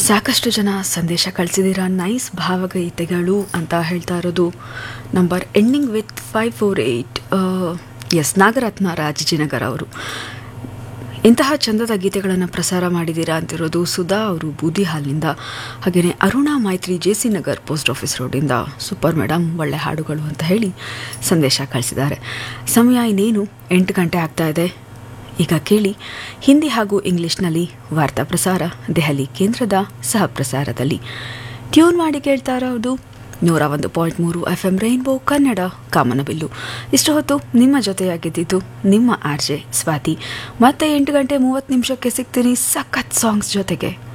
ಸಾಕಷ್ಟು ಜನ ಸಂದೇಶ ಕಳಿಸಿದ್ದೀರಾ ನೈಸ್ ಭಾವಗೀತೆಗಳು ಅಂತ ಹೇಳ್ತಾ ಇರೋದು number ending with five four eight S Nagaratna Rajajinagar ಅವರು ಇಂತಹ ಚಂದದ ಗೀತೆಗಳನ್ನು ಪ್ರಸಾರ ಮಾಡಿದ್ದೀರಾ ಅಂತಿರೋದು ಸುಧಾ ಅವರು ಬೂದಿ ಹಾಲ್ನಿಂದ ಹಾಗೆಯೇ Aruna Maitri J C Nagar post office ರೋಡಿಂದ ಸೂಪರ್ ಮೇಡಮ್ ಒಳ್ಳೆ ಹಾಡುಗಳು ಅಂತ ಹೇಳಿ ಸಂದೇಶ ಕಳಿಸಿದ್ದಾರೆ ಸಮಯ ಇನ್ನೇನು ಎಂಟು ಗಂಟೆ ಆಗ್ತಾ ಇದೆ ಈಗ ಕೇಳಿ ಹಿಂದಿ ಹಾಗೂ ಇಂಗ್ಲಿಷ್ನಲ್ಲಿ ವಾರ್ತಾ ಪ್ರಸಾರ ದೆಹಲಿ ಕೇಂದ್ರದ ಸಹ ಪ್ರಸಾರದಲ್ಲಿ ಟ್ಯೂನ್ ಮಾಡಿ ಕೇಳ್ತಾ ಇರೋದು ನೂರ ಒಂದು ಪಾಯಿಂಟ್ ಮೂರು ಎಫ್ ಎಂ ರೈನ್ಬೋ ಕನ್ನಡ ಕಾಮನಬಿಲ್ಲು ಇಷ್ಟು ಹೊತ್ತು ನಿಮ್ಮ ಜೊತೆಯಾಗಿದ್ದಿದ್ದು ನಿಮ್ಮ ಆರ್ ಜೆ ಸ್ವಾತಿ ಮತ್ತೆ ಎಂಟು ಗಂಟೆ ಮೂವತ್ತು ನಿಮಿಷಕ್ಕೆ ಸಿಗ್ತೀನಿ ಸಖತ್ ಸಾಂಗ್ಸ್ ಜೊತೆಗೆ